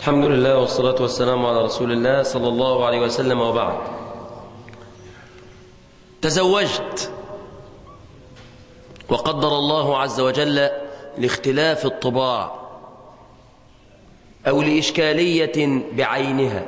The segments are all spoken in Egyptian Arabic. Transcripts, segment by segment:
الحمد لله والصلاة والسلام على رسول الله صلى الله عليه وسلم وبعد تزوجت وقدر الله عز وجل لاختلاف الطباع أو لإشكالية بعينها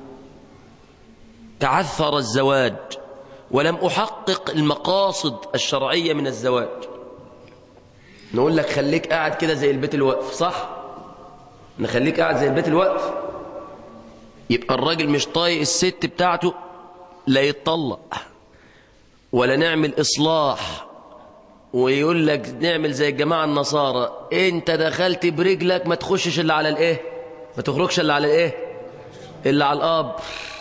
تعثر الزواج ولم أحقق المقاصد الشرعية من الزواج نقول لك خليك قاعد كده زي البيت الوقف صح نخليك قاعد زي البيت الوقف يبقى الراجل مش طايق الست بتاعته لا يتطلق ولا نعمل إصلاح ويقول لك نعمل زي الجماعة النصارى انت دخلت برجلك ما تخشش اللي على الايه ما تخرجش اللي على الايه اللي على الاب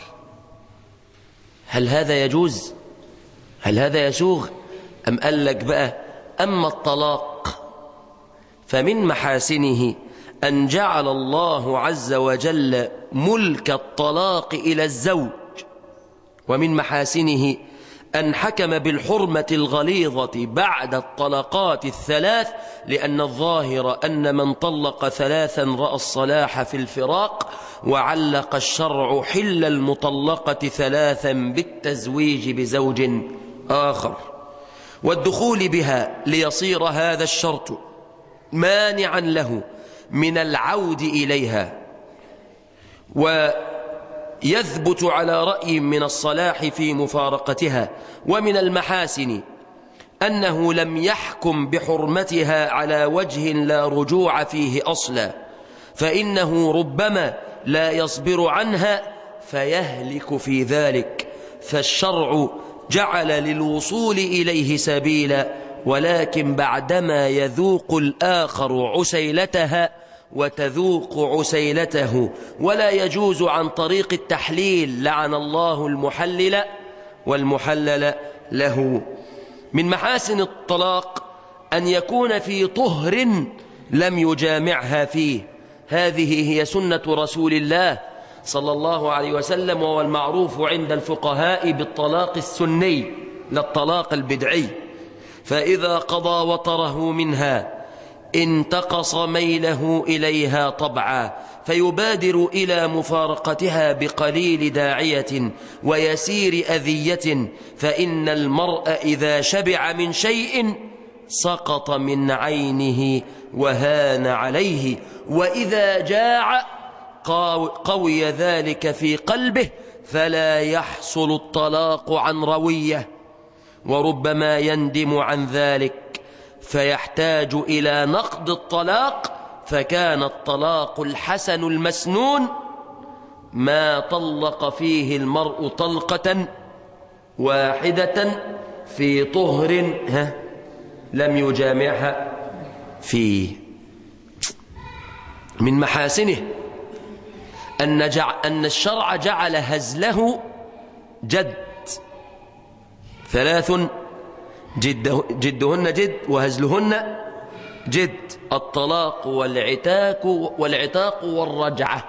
هل هذا يجوز هل هذا يسوغ أم قال لك بقى أما الطلاق فمن محاسنه أن جعل الله عز وجل ملك الطلاق إلى الزوج ومن محاسنه أن حكم بالحرمة الغليظة بعد الطلقات الثلاث لأن الظاهر أن من طلق ثلاثا رأى الصلاح في الفراق وعلق الشرع حل المطلقة ثلاثا بالتزويج بزوج آخر والدخول بها ليصير هذا الشرط مانعا له من العود إليها ويثبت على رأي من الصلاح في مفارقتها ومن المحاسن أنه لم يحكم بحرمتها على وجه لا رجوع فيه أصلا فإنه ربما لا يصبر عنها فيهلك في ذلك فالشرع جعل للوصول إليه سبيلا ولكن بعدما يذوق الآخر عسيلتها وتذوق عسيلته ولا يجوز عن طريق التحليل لعن الله المحلل والمحلل له من محاسن الطلاق أن يكون في طهر لم يجامعها فيه هذه هي سنة رسول الله صلى الله عليه وسلم وهو المعروف عند الفقهاء بالطلاق السني لا الطلاق البدعي فإذا قضى وطره منها انتقص ميله إليها طبعا فيبادر إلى مفارقتها بقليل داعية ويسير أذية فإن المرء إذا شبع من شيء سقط من عينه وهان عليه وإذا جاع قوي ذلك في قلبه فلا يحصل الطلاق عن رويه وربما يندم عن ذلك فيحتاج إلى نقد الطلاق فكان الطلاق الحسن المسنون ما طلق فيه المرء طلقة واحدة في طهر ها لم يجامعها فيه من محاسنه أن, جع أن الشرع جعل هزله جد ثلاث جده جدهن جد وهزلهن جد الطلاق والعتاق والعتاق والرجعة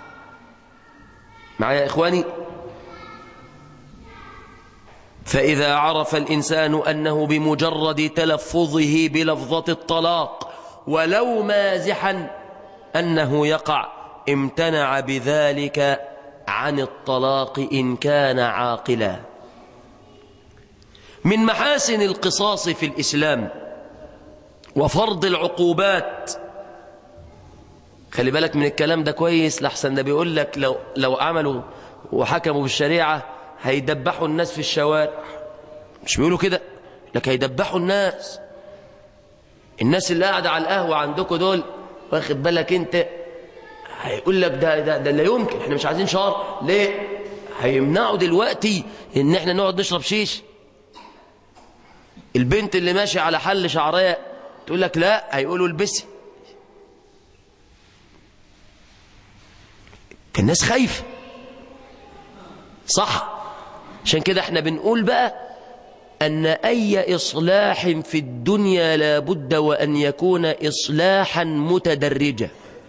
معايا يا إخواني فإذا عرف الإنسان أنه بمجرد تلفظه بلفظة الطلاق ولو مازحا أنه يقع امتنع بذلك عن الطلاق إن كان عاقلا من محاسن القصاص في الإسلام وفرض العقوبات خلي بالك من الكلام ده كويس لحسن ده بيقول لك لو, لو عملوا وحكموا بالشريعة هيدبحوا الناس في الشوارع مش بيقولوا كده لك هيدبحوا الناس الناس اللي قاعدة على القهوة عندكم دول واخد بالك انت هيقول لك ده, ده, ده لا يمكن احنا مش عايزين شرع ليه هيمنعوا دلوقتي ان احنا نقعد نشرب شيش البنت اللي ماشية على حل شعرية تقول لك لا هيقولوا البسي كان الناس خايفة صح عشان كده احنا بنقول بقى أن أي إصلاح في الدنيا لابد وأن يكون إصلاحا متدرجا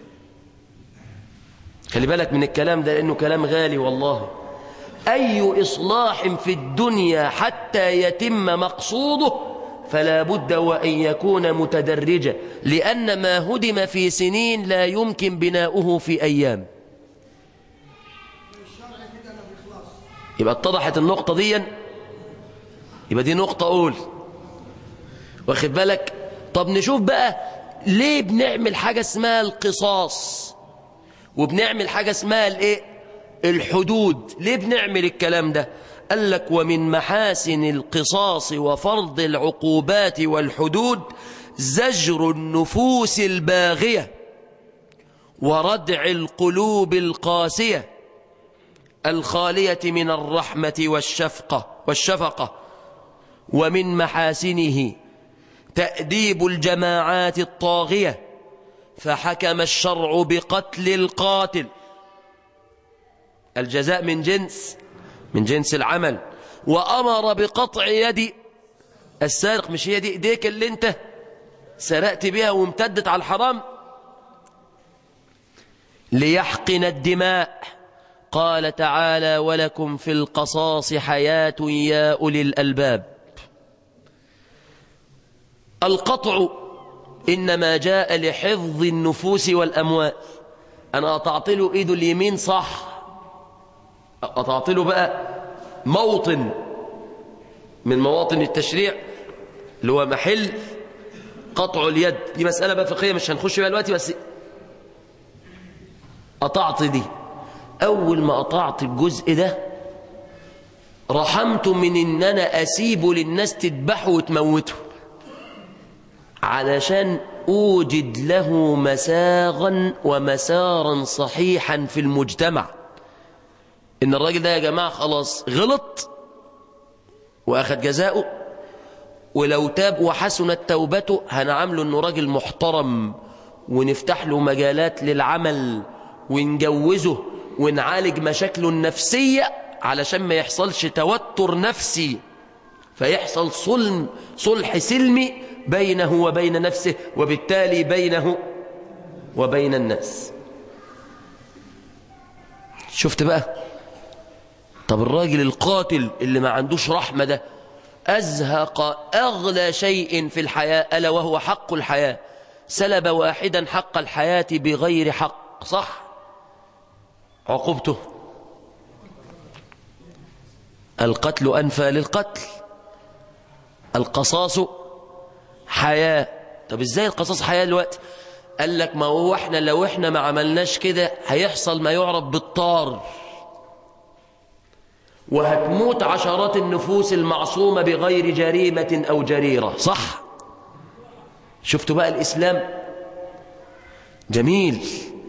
خلي بالك من الكلام ده لأنه كلام غالي والله أي إصلاح في الدنيا حتى يتم مقصوده فلا بد وأن يكون متدرجا لأن ما هدم في سنين لا يمكن بناؤه في أيام يبقى اتضحت النقطة دي يبقى دي نقطة أول واخد بالك طب نشوف بقى ليه بنعمل حاجة اسمها القصاص وبنعمل حاجة اسمها الايه الحدود ليه بنعمل الكلام ده قال لك ومن محاسن القصاص وفرض العقوبات والحدود زجر النفوس الباغية وردع القلوب القاسية الخالية من الرحمة والشفقة والشفقة ومن محاسنه تأديب الجماعات الطاغية فحكم الشرع بقتل القاتل الجزاء من جنس من جنس العمل وأمر بقطع يد السارق مش هي دي ايديك اللي انت سرقت بها وامتدت على الحرام ليحقن الدماء قال تعالى ولكم في القصاص حياة يا أولي الألباب القطع إنما جاء لحفظ النفوس والأموال أنا قطعت له إيده اليمين صح قطعت له بقى موطن من مواطن التشريع اللي هو محل قطع اليد دي مسألة بقى فقهية مش هنخش بقى دلوقتي بس قطعت دي أول ما قطعت الجزء ده رحمت من إن أنا أسيبه للناس تذبحه وتموته علشان أوجد له مساغا ومسارا صحيحا في المجتمع إن الراجل ده يا جماعة خلاص غلط وأخذ جزاؤه ولو تاب وحسنت توبته هنعامله إنه راجل محترم ونفتح له مجالات للعمل ونجوزه ونعالج مشاكله النفسية علشان ما يحصلش توتر نفسي فيحصل صلم صلح سلمي بينه وبين نفسه وبالتالي بينه وبين الناس شفت بقى طب الراجل القاتل اللي ما عندوش رحمة ده أزهق أغلى شيء في الحياة ألا وهو حق الحياة سلب واحدا حق الحياة بغير حق صح عقوبته القتل أنفى للقتل القصاص حياة طب ازاي القصاص حياة الوقت قال لك ما هو احنا لو احنا ما عملناش كده هيحصل ما يعرف بالطار وهتموت عشرات النفوس المعصومة بغير جريمة أو جريرة صح شفتوا بقى الإسلام جميل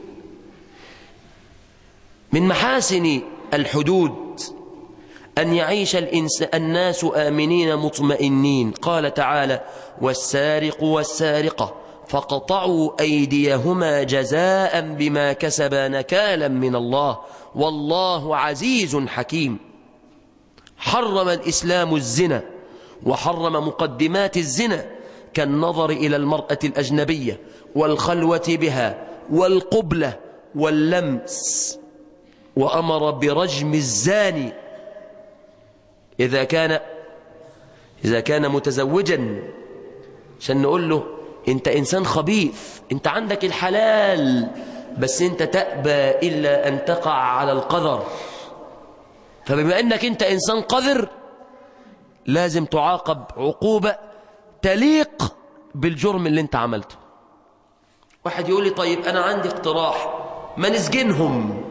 من محاسن الحدود أن يعيش الإنس الناس آمنين مطمئنين قال تعالى والسارق والسارقة فقطعوا أيديهما جزاء بما كسبا نكالا من الله والله عزيز حكيم حرم الإسلام الزنا وحرم مقدمات الزنا كالنظر إلى المرأة الأجنبية والخلوة بها والقبلة واللمس وأمر برجم الزاني إذا كان إذا كان متزوجا عشان نقول له أنت إنسان خبيث أنت عندك الحلال بس أنت تأبى إلا أن تقع على القذر فبما أنك أنت إنسان قذر لازم تعاقب عقوبة تليق بالجرم اللي أنت عملته واحد يقول لي طيب أنا عندي اقتراح ما نسجنهم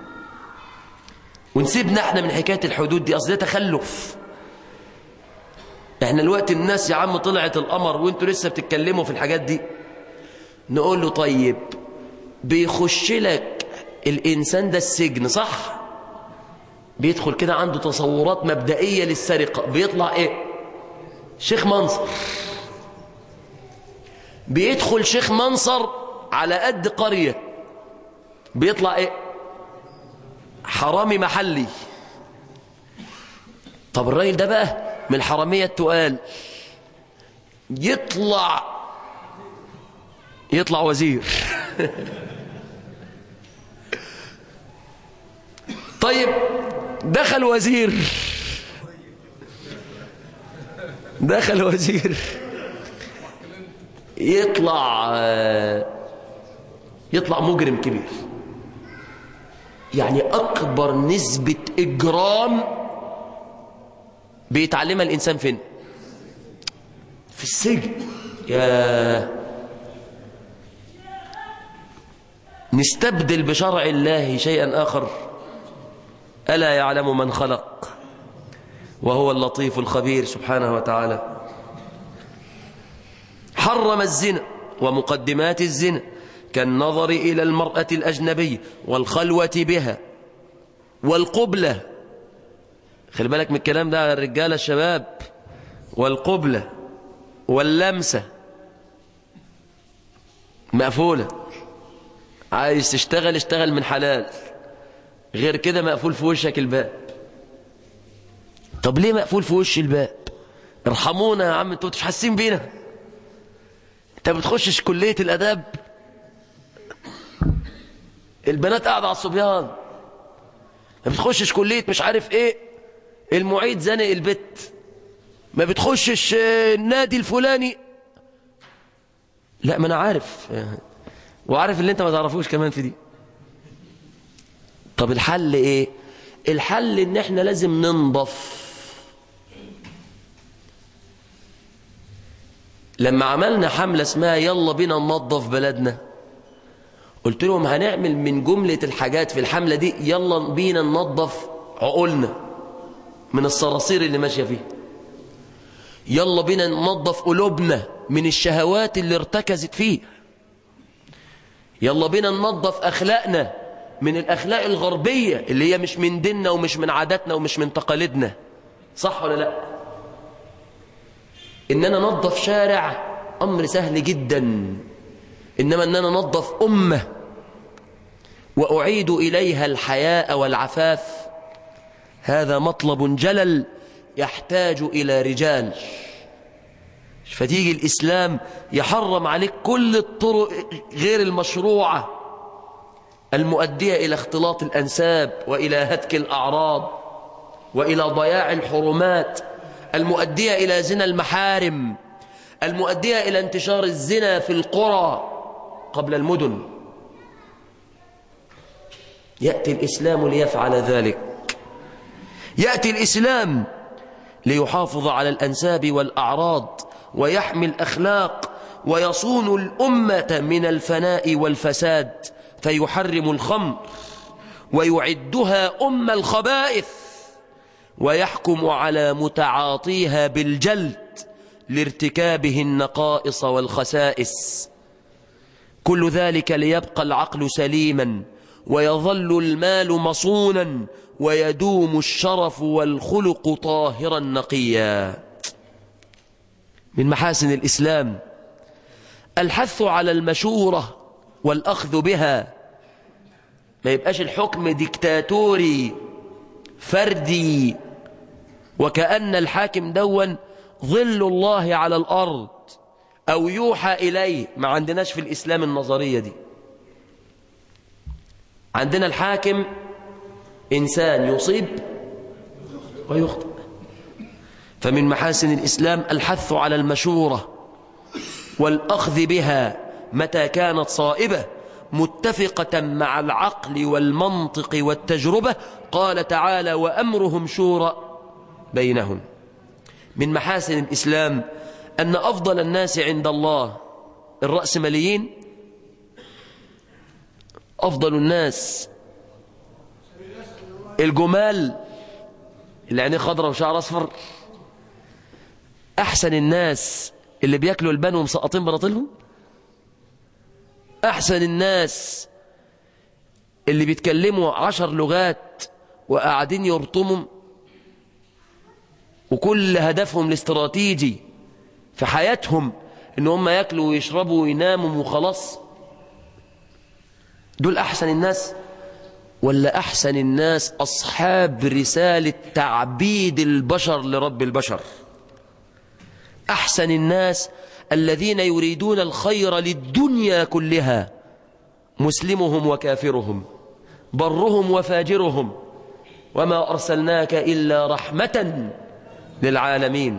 ونسيبنا احنا من حكاية الحدود دي أصل ده تخلف احنا الوقت الناس يا عم طلعت القمر وانتوا لسه بتتكلموا في الحاجات دي نقول له طيب بيخش لك الإنسان ده السجن صح بيدخل كده عنده تصورات مبدئية للسرقة بيطلع ايه شيخ منصر بيدخل شيخ منصر على قد قرية بيطلع ايه حرامي محلي طب الراجل ده بقى من الحرامية التقال يطلع يطلع وزير طيب دخل وزير دخل وزير يطلع يطلع مجرم كبير يعني أكبر نسبة إجرام بيتعلمها الإنسان فين في السجن يا نستبدل بشرع الله شيئا آخر ألا يعلم من خلق وهو اللطيف الخبير سبحانه وتعالى حرم الزنا ومقدمات الزنا كالنظر إلى المرأة الأجنبية والخلوة بها والقبلة خلي بالك من الكلام ده الرجال الشباب والقبلة واللمسة مقفولة عايز تشتغل اشتغل من حلال غير كده مقفول في وشك الباب طب ليه مقفول في وش الباب ارحمونا يا عم انتوا مش حاسين بينا انت ما بتخشش كلية الاداب البنات قاعدة على الصبيان ما بتخشش كلية مش عارف ايه المعيد زنق البت ما بتخشش النادي الفلاني لا ما انا عارف وعارف اللي انت ما تعرفوش كمان في دي طب الحل ايه الحل ان احنا لازم ننضف لما عملنا حملة اسمها يلا بينا ننظف بلدنا قلت لهم هنعمل من جملة الحاجات في الحملة دي يلا بينا ننظف عقولنا من الصراصير اللي ماشية فيه يلا بينا ننظف قلوبنا من الشهوات اللي ارتكزت فيه يلا بينا ننظف أخلاقنا من الأخلاق الغربية اللي هي مش من ديننا ومش من عاداتنا ومش من تقاليدنا صح ولا لا إن أنا نظف شارع أمر سهل جدا إنما أن أنا نظف أمة وأعيد إليها الحياء والعفاف هذا مطلب جلل يحتاج إلى رجال فتيجي الإسلام يحرم عليك كل الطرق غير المشروعة المؤدية إلى اختلاط الأنساب وإلى هتك الأعراض وإلى ضياع الحرمات المؤدية إلى زنا المحارم المؤدية إلى انتشار الزنا في القرى قبل المدن يأتي الإسلام ليفعل ذلك يأتي الإسلام ليحافظ على الأنساب والأعراض ويحمي الأخلاق ويصون الأمة من الفناء والفساد فيحرم الخمر ويعدها أم الخبائث ويحكم على متعاطيها بالجلد لارتكابه النقائص والخسائس كل ذلك ليبقى العقل سليما ويظل المال مصونا ويدوم الشرف والخلق طاهرا نقيا من محاسن الإسلام الحث على المشورة والأخذ بها ما يبقاش الحكم ديكتاتوري فردي وكأن الحاكم دون ظل الله على الأرض أو يوحى إليه ما عندناش في الإسلام النظرية دي عندنا الحاكم إنسان يصيب ويخطئ فمن محاسن الإسلام الحث على المشورة والأخذ بها متى كانت صائبة متفقة مع العقل والمنطق والتجربة قال تعالى وأمرهم شورى بينهم من محاسن الإسلام أن أفضل الناس عند الله الرأسماليين أفضل الناس الجمال اللي عينيه خضرة وشعر أصفر أحسن الناس اللي بياكلوا البان ومسقطين بناطيلهم أحسن الناس اللي بيتكلموا عشر لغات وقاعدين يرطموا وكل هدفهم الاستراتيجي في حياتهم ان هم ياكلوا ويشربوا ويناموا وخلاص دول أحسن الناس ولا أحسن الناس أصحاب رسالة تعبيد البشر لرب البشر أحسن الناس الذين يريدون الخير للدنيا كلها مسلمهم وكافرهم برهم وفاجرهم وما أرسلناك إلا رحمة للعالمين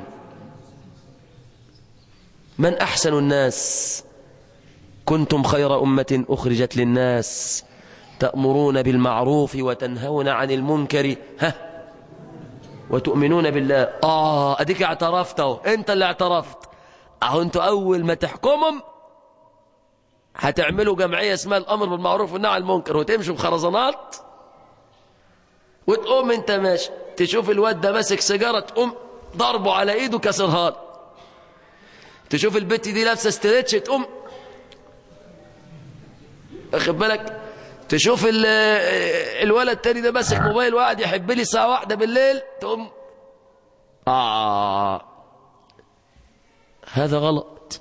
من أحسن الناس كنتم خير أمة أخرجت للناس تأمرون بالمعروف وتنهون عن المنكر ها وتؤمنون بالله آه أديك اعترفت اهو أنت اللي اعترفت أهو أنتوا أول ما تحكمهم هتعملوا جمعية اسمها الأمر بالمعروف والنهي عن المنكر وتمشوا بخرزانات وتقوم أنت ماشي تشوف الواد ده ماسك سيجارة تقوم ضربه على إيده كسرها له تشوف البت دي لابسة استريتش تقوم واخد بالك تشوف الولد التاني ده ماسك موبايل وقاعد يحب لي الساعة واحدة بالليل تقوم آه هذا غلط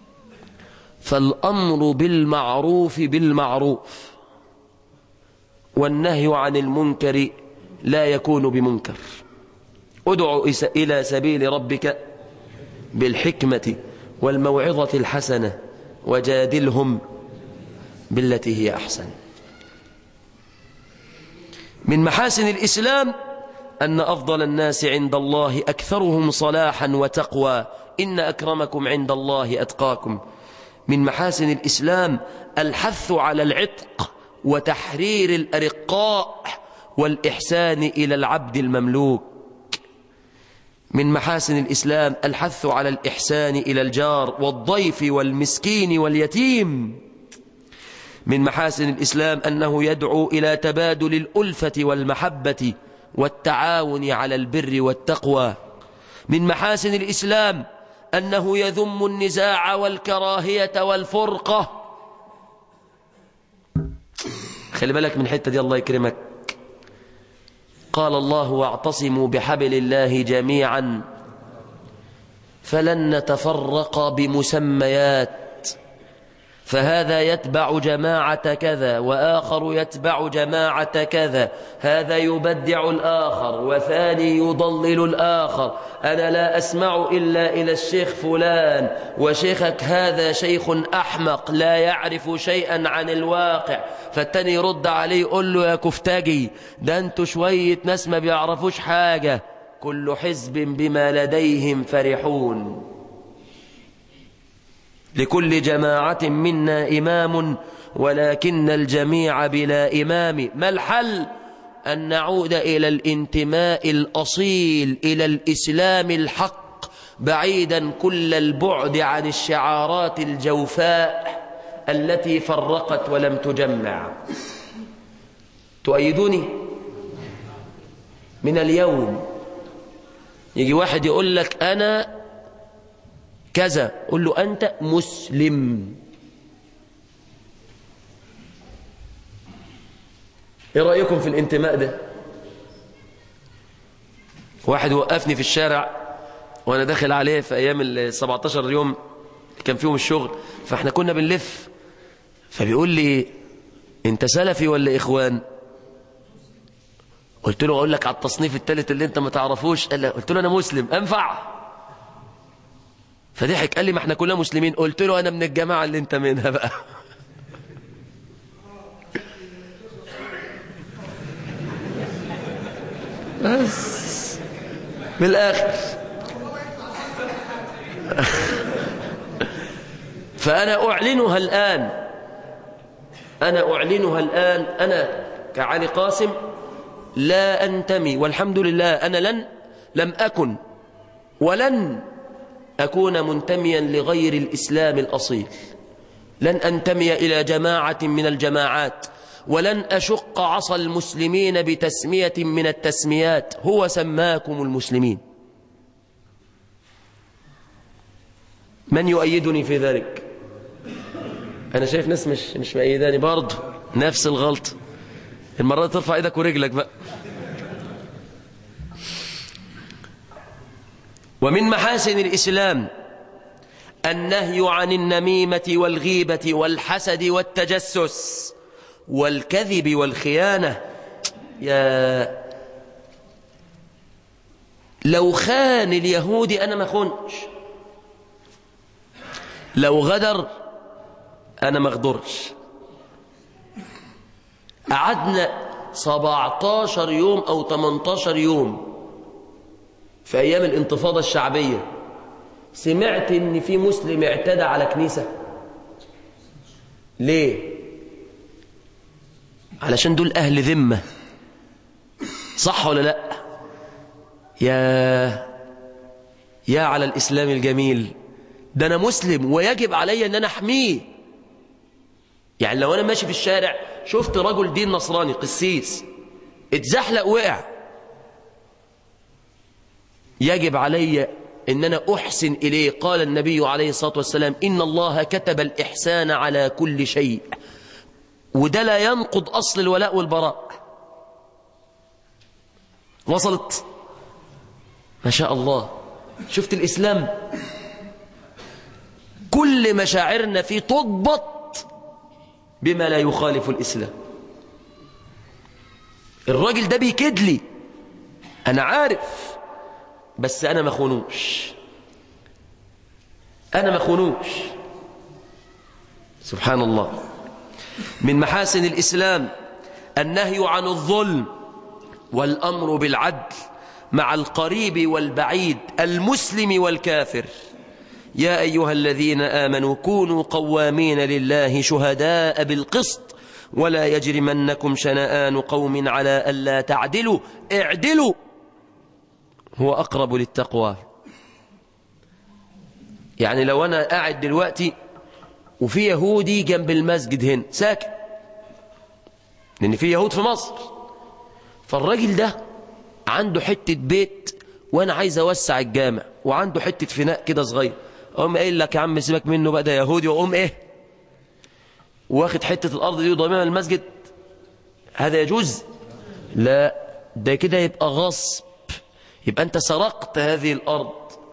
فالأمر بالمعروف بالمعروف والنهي عن المنكر لا يكون بمنكر ادع إلى سبيل ربك بالحكمة والموعظة الحسنة وجادلهم بالتي هي أحسن من محاسن الإسلام أن أفضل الناس عند الله أكثرهم صلاحا وتقوى إن أكرمكم عند الله أتقاكم من محاسن الإسلام الحث على العتق وتحرير الأرقاء والإحسان إلى العبد المملوك من محاسن الإسلام الحث على الإحسان إلى الجار والضيف والمسكين واليتيم من محاسن الإسلام أنه يدعو إلى تبادل الألفة والمحبة والتعاون على البر والتقوى من محاسن الإسلام أنه يذم النزاع والكراهية والفرقة خلي بالك من حتة دي الله يكرمك قال الله واعتصموا بحبل الله جميعا فلن نتفرق بمسميات فهذا يتبع جماعة كذا وآخر يتبع جماعة كذا هذا يبدع الآخر وثاني يضلل الآخر أنا لا أسمع إلا إلى الشيخ فلان وشيخك هذا شيخ أحمق لا يعرف شيئا عن الواقع فالتاني يرد عليه يقول له يا كفتاجي ده انتوا شوية ناس ما بيعرفوش حاجة كل حزب بما لديهم فرحون لكل جماعة منا إمام ولكن الجميع بلا إمام ما الحل أن نعود إلى الانتماء الأصيل إلى الإسلام الحق بعيدا كل البعد عن الشعارات الجوفاء التي فرقت ولم تجمع تؤيدوني من اليوم يجي واحد يقول لك أنا كذا قل له أنت مسلم ايه رأيكم في الانتماء ده واحد وقفني في الشارع وانا داخل عليه في ايام ال 17 يوم كان فيهم الشغل فاحنا كنا بنلف فبيقول لي انت سلفي ولا اخوان قلت له اقول لك على التصنيف الثالث اللي انت ما تعرفوش قلت له انا مسلم انفع فضحك قال لي ما احنا كلنا مسلمين قلت له انا من الجماعه اللي انت منها بقى بس من الاخر فانا اعلنها الان انا اعلنها الان انا كعلي قاسم لا انتمي والحمد لله انا لن لم اكن ولن أكون منتميا لغير الإسلام الأصيل لن أنتمي إلى جماعة من الجماعات ولن أشق عصى المسلمين بتسمية من التسميات هو سماكم المسلمين من يؤيدني في ذلك أنا شايف ناس مش مش مؤيداني برضه نفس الغلط المرة دي ترفع ايدك ورجلك بقى ومن محاسن الإسلام النهي عن النميمة والغيبة والحسد والتجسس والكذب والخيانة يا لو خان اليهودي أنا ما خنش لو غدر أنا ما غدرش قعدنا 17 يوم أو 18 يوم في أيام الانتفاضة الشعبية سمعت إن في مسلم اعتدى على كنيسة ليه علشان دول أهل ذمة صح ولا لا يا يا على الإسلام الجميل ده أنا مسلم ويجب علي أن أنا أحميه يعني لو أنا ماشي في الشارع شفت رجل دين نصراني قسيس اتزحلق وقع يجب علي ان انا احسن اليه قال النبي عليه الصلاه والسلام ان الله كتب الاحسان على كل شيء وده لا ينقض اصل الولاء والبراء وصلت ما شاء الله شفت الاسلام كل مشاعرنا فيه تضبط بما لا يخالف الاسلام الراجل ده بيكد لي انا عارف بس انا ما خونوش انا ما خونوش سبحان الله من محاسن الاسلام النهي عن الظلم والامر بالعدل مع القريب والبعيد المسلم والكافر يا ايها الذين امنوا كونوا قوامين لله شهداء بالقسط ولا يجرمنكم شنآن قوم على ألا تعدلوا اعدلوا هو أقرب للتقوى يعني لو أنا قاعد دلوقتي وفي يهودي جنب المسجد هنا ساكن لأن في يهود في مصر فالراجل ده عنده حتة بيت وأنا عايز أوسع الجامع وعنده حتة فناء كده صغير أقوم قايل لك يا عم سيبك منه بقى ده يهودي وأقوم إيه واخد حتة الأرض دي وضامنها المسجد هذا يجوز لا ده كده يبقى غصب يبقى أنت سرقت هذه الأرض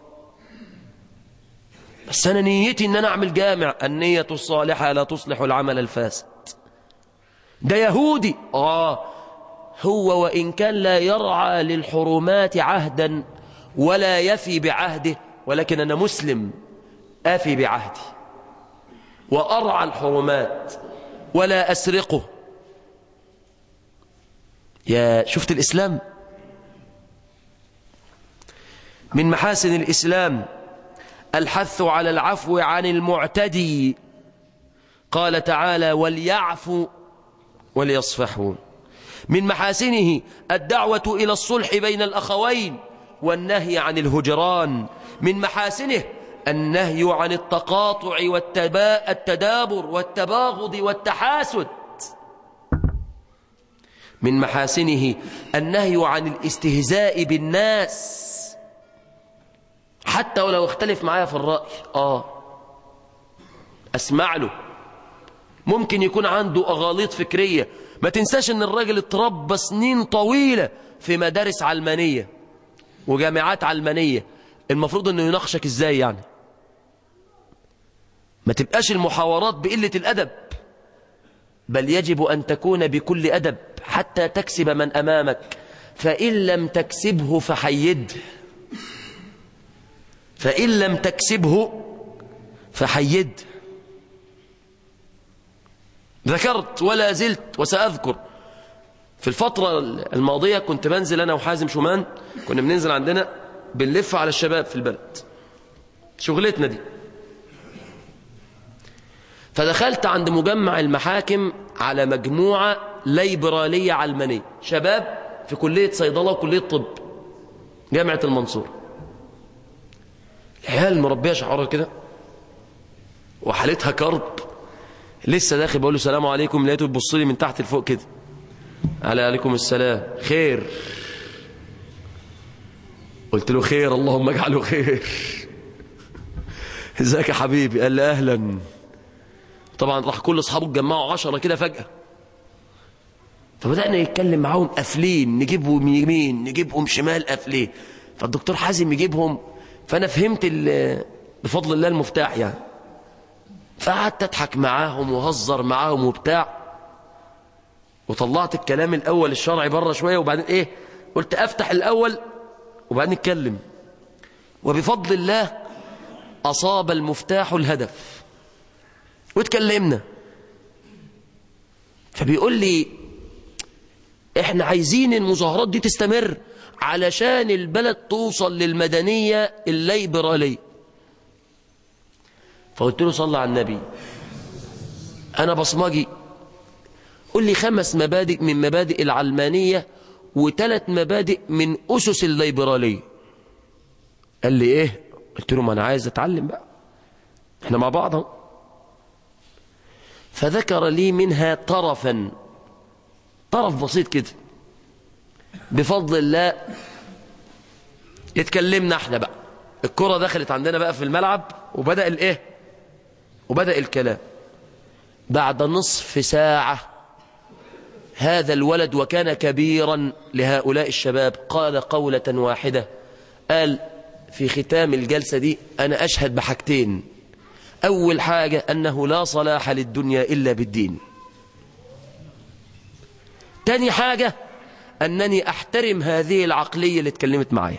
بس أنا نيتي أن أنا أعمل جامع النية الصالحة لا تصلح العمل الفاسد ده يهودي آه هو وإن كان لا يرعى للحرمات عهدا ولا يفي بعهده ولكن أنا مسلم أفي بعهدي وأرعى الحرمات ولا أسرقه يا شفت الإسلام من محاسن الإسلام الحث على العفو عن المعتدي قال تعالى وليعفوا وليصفحوا من محاسنه الدعوة إلى الصلح بين الأخوين والنهي عن الهجران من محاسنه النهي عن التقاطع والتدابر والتباغض والتحاسد من محاسنه النهي عن الاستهزاء بالناس حتى ولو اختلف معايا في الرأي آه أسمع له ممكن يكون عنده أغاليط فكرية ما تنساش ان الراجل اتربى سنين طويلة في مدارس علمانية وجامعات علمانية المفروض انه يناقشك ازاي يعني ما تبقاش المحاورات بقلة الأدب بل يجب أن تكون بكل أدب حتى تكسب من أمامك فإن لم تكسبه فحيده فإن لم تكسبه فحيده ذكرت ولا زلت وسأذكر في الفترة الماضية كنت بنزل أنا وحازم شومان كنا بننزل عندنا بنلف على الشباب في البلد شغلتنا دي فدخلت عند مجمع المحاكم على مجموعة ليبرالية علمانية شباب في كلية صيدلة وكلية طب جامعة المنصور العيال مربية شعرها كده وحالتها كرب لسه داخل بقول له السلام عليكم لقيته بيبص لي من تحت لفوق كده على عليكم السلام خير قلت له خير اللهم اجعله خير ازيك يا حبيبي قال لي اهلا طبعا راح كل اصحابه اتجمعوا عشرة كده فجأة فبدأنا نتكلم معاهم قافلين نجيبهم يمين نجيبهم شمال قافلين فالدكتور حازم يجيبهم فأنا فهمت بفضل الله المفتاح يعني فقعدت أضحك معاهم وهزر معاهم وبتاع وطلعت الكلام الأول الشرعي بره شوية وبعدين إيه قلت أفتح الأول وبعدين نتكلم وبفضل الله أصاب المفتاح الهدف واتكلمنا فبيقول لي احنا عايزين المظاهرات دي تستمر علشان البلد توصل للمدنية الليبرالية فقلت له صلى على النبي انا بصمجي قل لي خمس مبادئ من مبادئ العلمانية وثلاث مبادئ من أسس الليبرالية قال لي إيه قلت له ما أنا عايز أتعلم بقى احنا مع بعض اهو فذكر لي منها طرفا طرف بسيط كده بفضل الله اتكلمنا احنا بقى الكرة دخلت عندنا بقى في الملعب وبدأ الايه وبدأ الكلام بعد نصف ساعة هذا الولد وكان كبيرا لهؤلاء الشباب قال قولة واحدة قال في ختام الجلسة دي أنا أشهد بحاجتين أول حاجة أنه لا صلاح للدنيا إلا بالدين تاني حاجة أنني أحترم هذه العقلية اللي اتكلمت معايا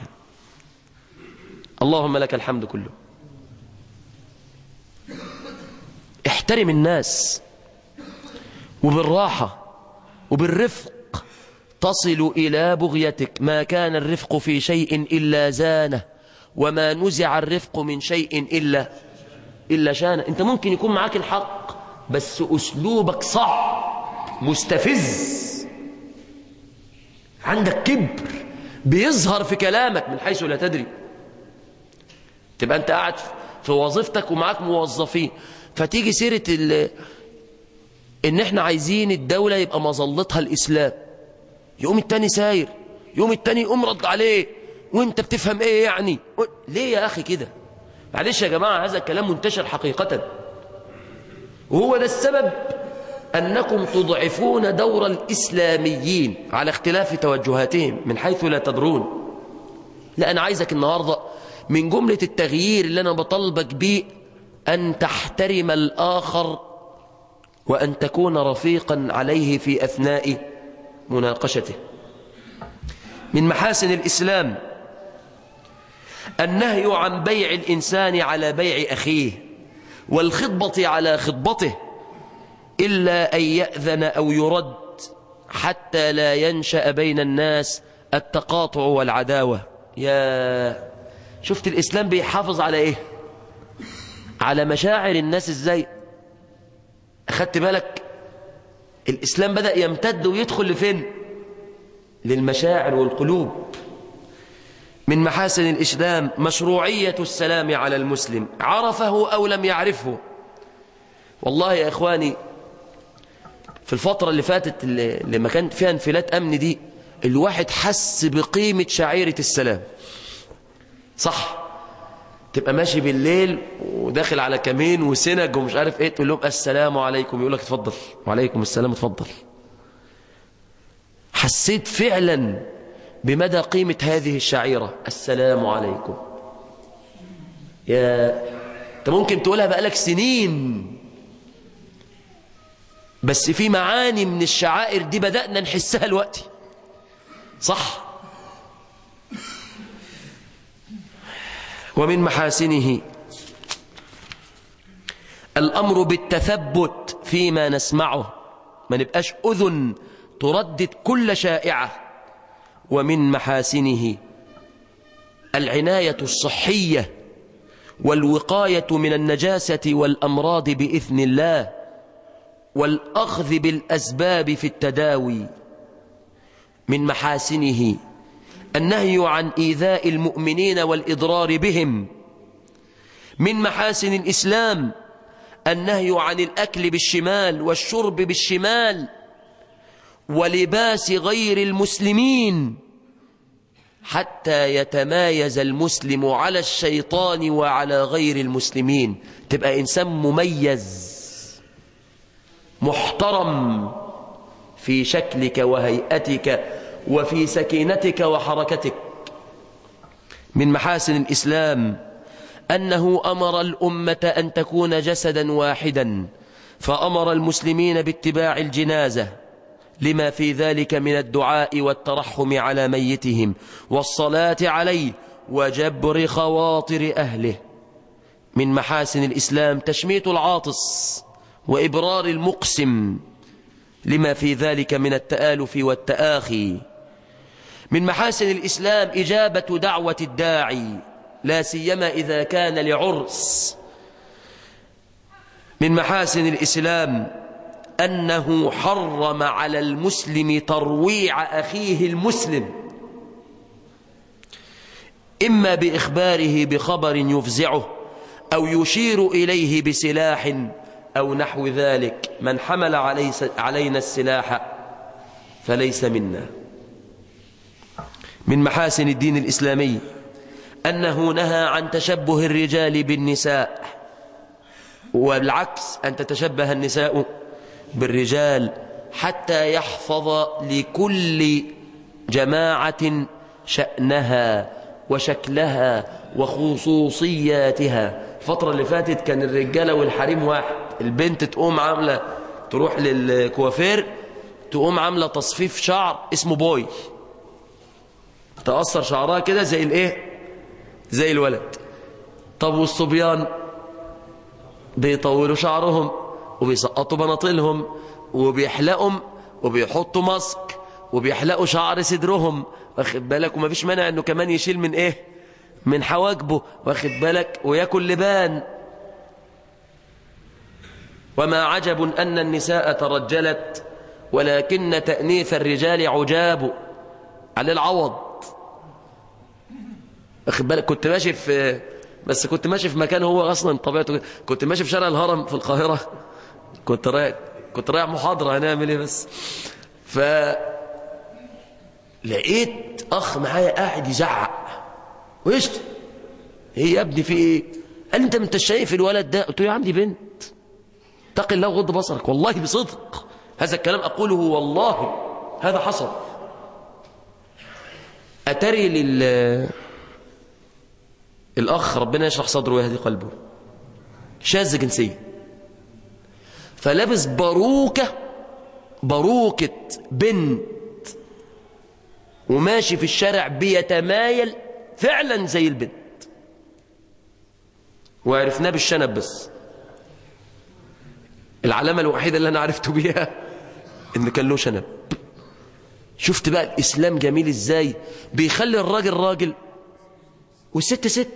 اللهم لك الحمد كله احترم الناس وبالراحة وبالرفق تصل إلى بغيتك ما كان الرفق في شيء إلا زانه وما نزع الرفق من شيء إلا إلا شانه أنت ممكن يكون معاك الحق بس أسلوبك صعب مستفز عندك كبر بيظهر في كلامك من حيث لا تدري تبقى أنت قاعد في وظيفتك ومعاك موظفين فتيجي سيرة ال... ان احنا عايزين الدولة يبقى مظلتها الاسلام يقوم التاني ساير يقوم التاني يقوم رد عليه وانت بتفهم ايه يعني ليه يا اخي كده معلش يا جماعة هذا الكلام منتشر حقيقة وهو ده السبب أنكم تضعفون دور الإسلاميين على اختلاف توجهاتهم من حيث لا تدرون لا أنا عايزك النهاردة من جملة التغيير اللي أنا بطلبك بيه أن تحترم الآخر وأن تكون رفيقا عليه في أثناء مناقشته من محاسن الإسلام النهي عن بيع الإنسان على بيع أخيه والخطبة على خطبته إلا أن يأذن أو يرد حتى لا ينشأ بين الناس التقاطع والعداوة يا شفت الإسلام بيحافظ على إيه على مشاعر الناس إزاي أخدت بالك الإسلام بدأ يمتد ويدخل لفين للمشاعر والقلوب من محاسن الإسلام مشروعية السلام على المسلم عرفه أو لم يعرفه والله يا إخواني في الفترة اللي فاتت اللي لما كانت فيها انفلات أمن دي الواحد حس بقيمة شعيرة السلام صح تبقى ماشي بالليل وداخل على كمين وسنج ومش عارف ايه تقول لهم السلام عليكم يقول لك اتفضل وعليكم السلام اتفضل حسيت فعلا بمدى قيمة هذه الشعيرة السلام عليكم يا انت ممكن تقولها بقالك سنين بس في معاني من الشعائر دي بدأنا نحسها الوقت صح ومن محاسنه الأمر بالتثبت فيما نسمعه ما نبقاش أذن تردد كل شائعة ومن محاسنه العناية الصحية والوقاية من النجاسة والأمراض بإذن الله والأخذ بالأسباب في التداوي من محاسنه النهي عن إيذاء المؤمنين والإضرار بهم من محاسن الإسلام النهي عن الأكل بالشمال والشرب بالشمال ولباس غير المسلمين حتى يتمايز المسلم على الشيطان وعلى غير المسلمين تبقى إنسان مميز محترم في شكلك وهيئتك وفي سكينتك وحركتك من محاسن الإسلام أنه أمر الأمة أن تكون جسدا واحدا فأمر المسلمين باتباع الجنازة لما في ذلك من الدعاء والترحم على ميتهم والصلاة عليه وجبر خواطر أهله من محاسن الإسلام تشميت العاطس وإبرار المقسم لما في ذلك من التآلف والتآخي من محاسن الإسلام إجابة دعوة الداعي لا سيما إذا كان لعرس من محاسن الإسلام أنه حرم على المسلم ترويع أخيه المسلم إما بإخباره بخبر يفزعه أو يشير إليه بسلاح أو نحو ذلك من حمل علينا السلاح فليس منا من محاسن الدين الإسلامي أنه نهى عن تشبه الرجال بالنساء والعكس أن تتشبه النساء بالرجال حتى يحفظ لكل جماعة شأنها وشكلها وخصوصياتها الفترة اللي فاتت كان الرجالة والحريم واحد البنت تقوم عاملة تروح للكوافير تقوم عاملة تصفيف شعر اسمه بوي تأثر شعرها كده زي الايه زي الولد طب والصبيان بيطولوا شعرهم وبيسقطوا بناطيلهم وبيحلقهم وبيحطوا ماسك وبيحلقوا شعر صدرهم واخد بالك وما فيش مانع انه كمان يشيل من ايه من حواجبه واخد بالك وياكل لبان وما عجب أن النساء ترجلت ولكن تأنيث الرجال عجاب على العوض واخد بالك كنت ماشي في بس كنت ماشي في مكان هو اصلا طبيعته كنت ماشي في شارع الهرم في القاهره كنت رايح كنت رايح محاضره هنعمل ايه بس ف لقيت اخ معايا قاعد يزعق ويشتم ايه يا ابني في ايه قال لي انت انت شايف الولد ده قلت له يا عم دي بنت اتق الله وغض بصرك والله بصدق هذا الكلام اقوله والله هذا حصل اتري لل الأخ ربنا يشرح صدره ويهدي قلبه شاذ جنسيا فلابس باروكة باروكة بنت وماشي في الشارع بيتمايل فعلا زي البنت وعرفناه بالشنب بس العلامة الوحيدة اللي أنا عرفته بيها إن كان له شنب شفت بقى الإسلام جميل إزاي بيخلي الراجل راجل والست ست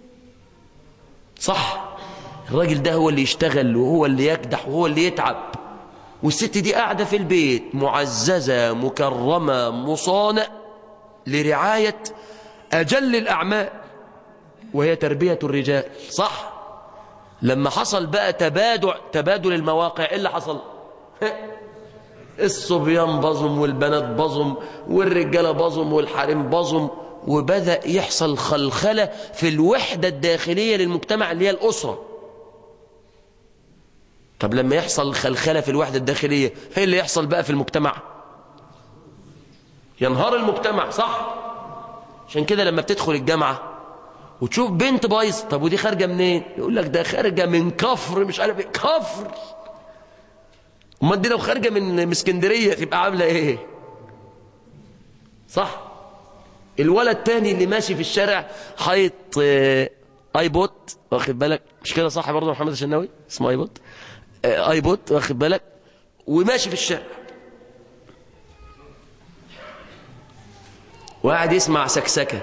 صح الراجل ده هو اللي يشتغل وهو اللي يكدح وهو اللي يتعب والست دي قاعدة في البيت معززة مكرمة مصانة لرعاية أجل الأعمال وهي تربية الرجال صح لما حصل بقى تبادل تبادل المواقع ايه اللي حصل الصبيان بظم والبنات بظم والرجاله بظم والحريم بظم وبدأ يحصل خلخلة في الوحدة الداخلية للمجتمع اللي هي الأسرة طب لما يحصل خلخلة في الوحدة الداخلية ايه اللي يحصل بقى في المجتمع ينهار المجتمع صح عشان كده لما بتدخل الجامعة وتشوف بنت بايظ طب ودي خارجة منين يقول لك ده خارجة من كفر مش عارف ايه كفر امال دي لو خارجة من اسكندرية تبقى عاملة ايه صح الولد تاني اللي ماشي في الشارع حيط ايبوت واخد بالك مش كده صح برضه محمد الشناوي اسمه ايبوت ايبوت واخد بالك وماشي في الشارع وقاعد يسمع سكسكة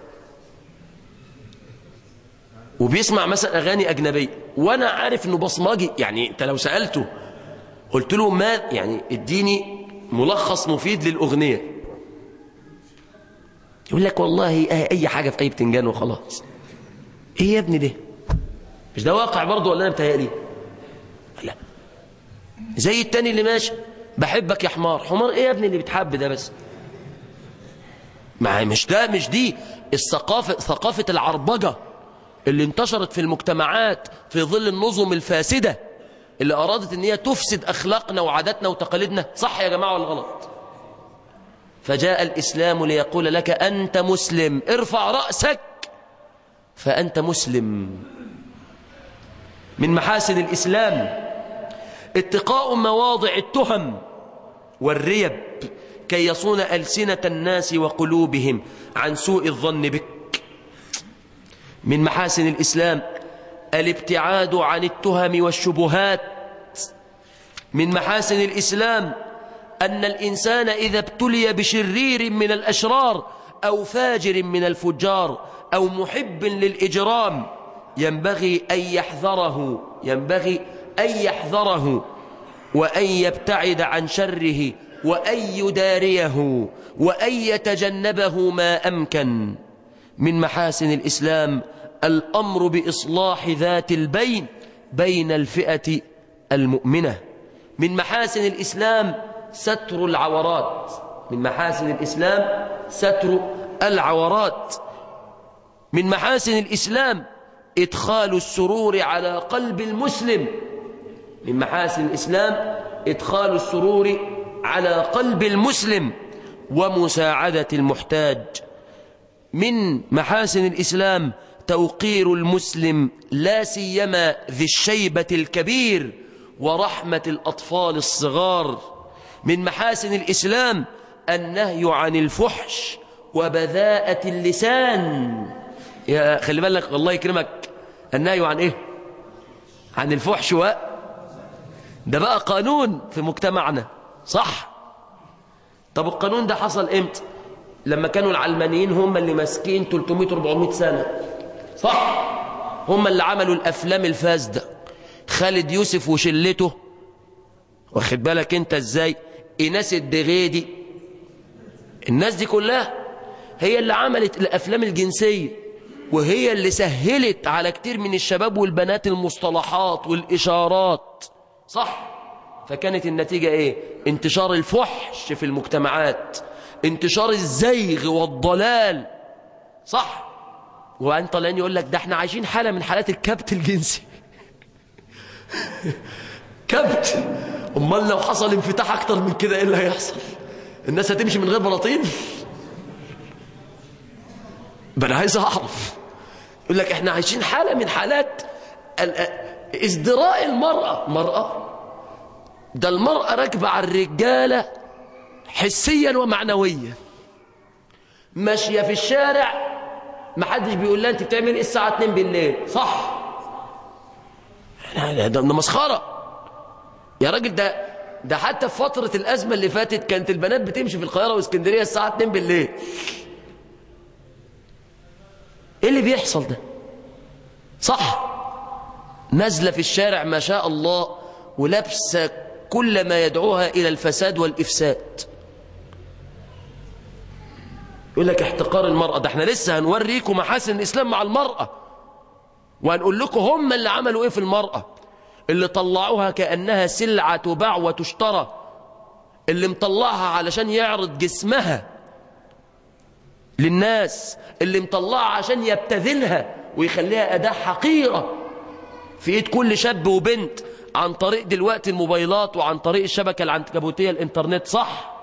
وبيسمع مثلا اغاني اجنبيه وانا عارف انه بصمجي يعني انت لو سالته قلت له ما يعني اديني ملخص مفيد للاغنيه يقول لك والله اي حاجه في اي بتنجان وخلاص ايه يا ابني ده مش ده واقع برضه ولا انا بتهيألي لا زي التاني اللي ماشي بحبك يا حمار حمار ايه يا ابني اللي بتحب ده بس ما مش ده مش دي الثقافه ثقافه العربجه اللي انتشرت في المجتمعات في ظل النظم الفاسده اللي ارادت ان هي تفسد اخلاقنا وعاداتنا وتقاليدنا صح يا جماعه ولا غلط فجاء الإسلام ليقول لك أنت مسلم ارفع رأسك فأنت مسلم من محاسن الإسلام اتقاء مواضع التهم والريب كي يصون ألسنة الناس وقلوبهم عن سوء الظن بك من محاسن الإسلام الابتعاد عن التهم والشبهات من محاسن الإسلام أن الإنسان إذا ابتلي بشرير من الأشرار أو فاجر من الفجار أو محب للإجرام ينبغي أن يحذره ينبغي أن يحذره وأن يبتعد عن شره وأن يداريه وأن يتجنبه ما أمكن من محاسن الإسلام الأمر بإصلاح ذات البين بين الفئة المؤمنة من محاسن الإسلام ستر العورات من محاسن الإسلام ستر العورات من محاسن الإسلام إدخال السرور على قلب المسلم من محاسن الإسلام إدخال السرور على قلب المسلم ومساعدة المحتاج من محاسن الإسلام توقير المسلم لا سيما ذي الشيبة الكبير ورحمة الأطفال الصغار من محاسن الإسلام النهي عن الفحش وبذاءة اللسان يا خلي بالك الله يكرمك النهي عن ايه عن الفحش و ده بقى قانون في مجتمعنا صح طب القانون ده حصل امتى لما كانوا العلمانيين هم اللي ماسكين 300 400 سنه صح هم اللي عملوا الافلام الفاسده خالد يوسف وشلته واخد بالك انت ازاي ايناس الدغيدي الناس دي كلها هي اللي عملت الافلام الجنسيه وهي اللي سهلت على كتير من الشباب والبنات المصطلحات والاشارات صح فكانت النتيجه ايه انتشار الفحش في المجتمعات انتشار الزيغ والضلال صح وبعدين طالعين يقول لك ده احنا عايشين حاله من حالات الكبت الجنسي كبت امال لو حصل انفتاح اكتر من كده ايه اللي هيحصل الناس هتمشي من غير بلاطين بل عايز اعرف يقول لك احنا عايشين حاله من حالات ازدراء المراه مراه ده المراه راكبه على الرجاله حسيا ومعنويا ماشيه في الشارع ما حدش بيقول لها انت بتعمل ايه الساعه 2 بالليل صح ده مسخره يا راجل ده ده حتى في فتره الازمه اللي فاتت كانت البنات بتمشي في القاهره واسكندريه الساعه 2 بالليل ايه اللي بيحصل ده صح نازله في الشارع ما شاء الله ولابسه كل ما يدعوها الى الفساد والافساد يقول لك احتقار المرأة ده احنا لسه هنوريكم محاسن الإسلام مع المرأة وهنقول لكم هم اللي عملوا ايه في المرأة اللي طلعوها كأنها سلعة تباع وتشترى اللي مطلعها علشان يعرض جسمها للناس اللي مطلعها عشان يبتذلها ويخليها أداة حقيرة في ايد كل شاب وبنت عن طريق دلوقتي الموبايلات وعن طريق الشبكة العنكبوتية الانترنت صح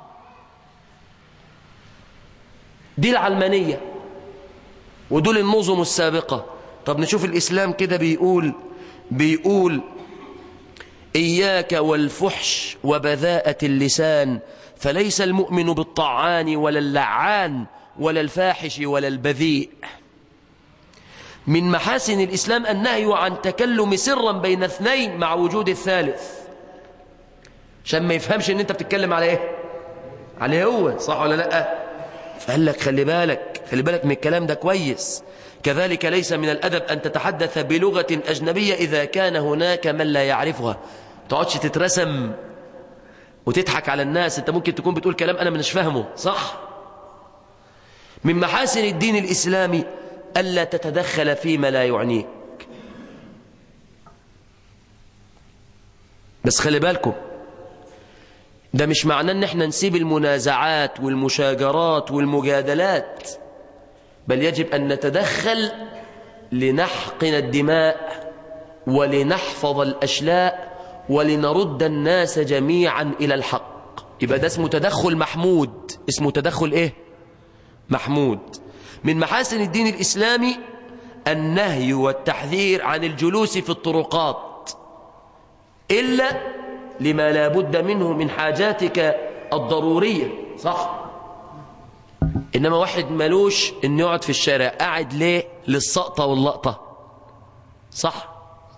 دي العلمانية ودول النظم السابقة طب نشوف الإسلام كده بيقول بيقول إياك والفحش وبذاءة اللسان فليس المؤمن بالطعان ولا اللعان ولا الفاحش ولا البذيء من محاسن الإسلام النهي عن تكلم سرا بين اثنين مع وجود الثالث عشان ما يفهمش ان انت بتتكلم على ايه عليه هو صح ولا لا فقال لك خلي بالك خلي بالك من الكلام ده كويس كذلك ليس من الأدب أن تتحدث بلغة أجنبية إذا كان هناك من لا يعرفها تقعدش تترسم وتضحك على الناس أنت ممكن تكون بتقول كلام أنا مش فاهمه صح من محاسن الدين الإسلامي ألا تتدخل فيما لا يعنيك بس خلي بالكم ده مش معناه ان احنا نسيب المنازعات والمشاجرات والمجادلات بل يجب ان نتدخل لنحقن الدماء ولنحفظ الاشلاء ولنرد الناس جميعا الى الحق يبقى ده اسمه تدخل محمود اسمه تدخل ايه محمود من محاسن الدين الاسلامي النهي والتحذير عن الجلوس في الطرقات الا لما لا بد منه من حاجاتك الضرورية صح إنما واحد ملوش إنه يقعد في الشارع قاعد ليه للسقطة واللقطة صح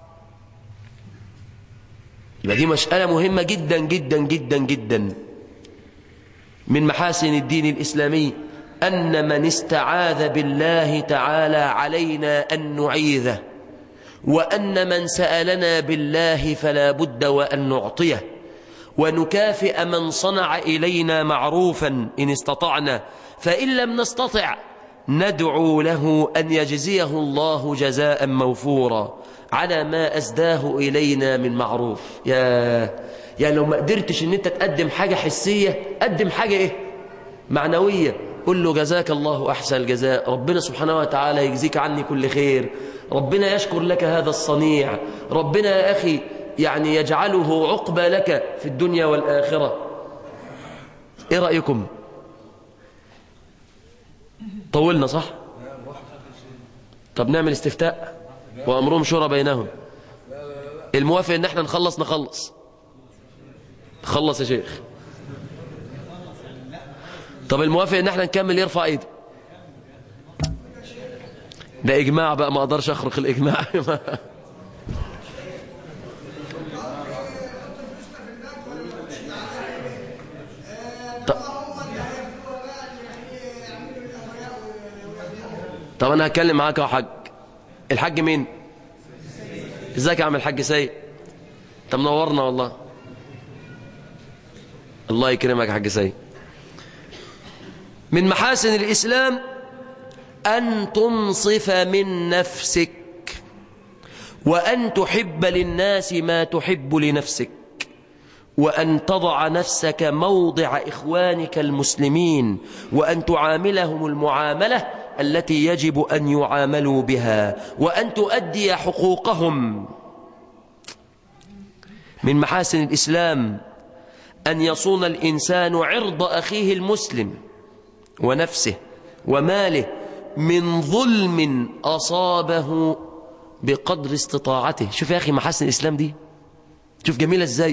يبقى دي مسألة مهمة جدا جدا جدا جدا من محاسن الدين الإسلامي أن من استعاذ بالله تعالى علينا أن نعيذه وأن من سألنا بالله فلا بد وأن نعطيه ونكافئ من صنع إلينا معروفا إن استطعنا فإن لم نستطع ندعو له أن يجزيه الله جزاء موفورا على ما أسداه إلينا من معروف يا يعني لو ما قدرتش ان انت تقدم حاجة حسية قدم حاجة ايه معنوية قل له جزاك الله أحسن الجزاء ربنا سبحانه وتعالى يجزيك عني كل خير ربنا يشكر لك هذا الصنيع ربنا يا أخي يعني يجعله عقبى لك في الدنيا والآخرة ايه رأيكم طولنا صح طب نعمل استفتاء وأمرهم شورى بينهم الموافق ان احنا نخلص نخلص خلص يا شيخ طب الموافق ان احنا نكمل يرفع ايده ده اجماع بقى ما اقدرش اخرق الاجماع طب, طب انا هتكلم معاك يا حاج الحاج مين ازيك يا عم الحاج سيد انت منورنا والله الله يكرمك يا حاج سيد من محاسن الإسلام أن تنصف من نفسك وأن تحب للناس ما تحب لنفسك وأن تضع نفسك موضع إخوانك المسلمين وأن تعاملهم المعاملة التي يجب أن يعاملوا بها وأن تؤدي حقوقهم من محاسن الإسلام أن يصون الإنسان عرض أخيه المسلم ونفسه وماله من ظلم أصابه بقدر استطاعته شوف يا أخي محاسن الإسلام دي شوف جميلة إزاي